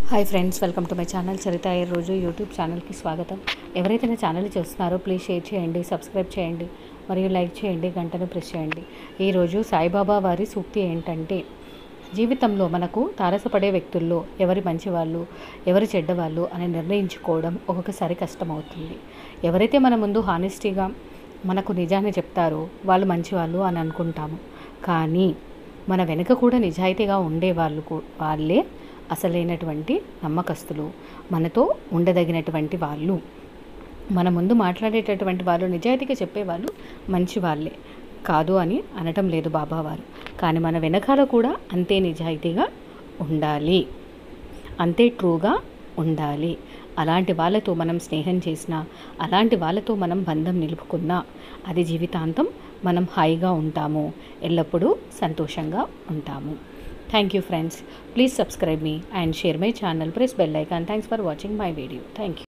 hi friends welcome to my channel Charitha ఈ రోజు YouTube ఛానల్కి స్వాగతం ఎవరైతే నా ఛానల్ చూస్తున్నారో ప్లీజ్ షేర్ చేయండి సబ్స్క్రైబ్ చేయండి మరియు లైక్ చేయండి గంటను ప్రెస్ చేయండి ఈరోజు సాయిబాబా వారి సూక్తి ఏంటంటే జీవితంలో మనకు తారసపడే వ్యక్తుల్లో ఎవరి మంచివాళ్ళు ఎవరి చెడ్డవాళ్ళు అని నిర్ణయించుకోవడం ఒక్కొక్కసారి కష్టమవుతుంది ఎవరైతే మన ముందు హానెస్టీగా మనకు నిజాన్ని చెప్తారో వాళ్ళు మంచివాళ్ళు అని అనుకుంటాము కానీ మన వెనుక కూడా నిజాయితీగా ఉండే వాళ్ళు కూ- వాళ్ళే అసలైనటువంటి నమ్మకస్తులు మనతో ఉండదగినటువంటి వాళ్ళు మన ముందు మాట్లాడేటటువంటి వాళ్ళు నిజాయితీగా చెప్పేవాళ్ళు మంచి వాళ్ళే కాదు అని అనటం లేదు బాబావారు కానీ మన వెనకాల కూడా అంతే నిజాయితీగా ఉండాలి అంతే ట్రూగా ఉండాలి అలాంటి వాళ్ళతో మనం స్నేహం చేసినా అలాంటి వాళ్ళతో మనం బంధం నిలుపుకున్నా అది జీవితాంతం మనం హాయిగా ఉంటాము ఎల్లప్పుడూ సంతోషంగా ఉంటాము thank you friends please subscribe me and share my channel press bell icon thanks for watching my video thank you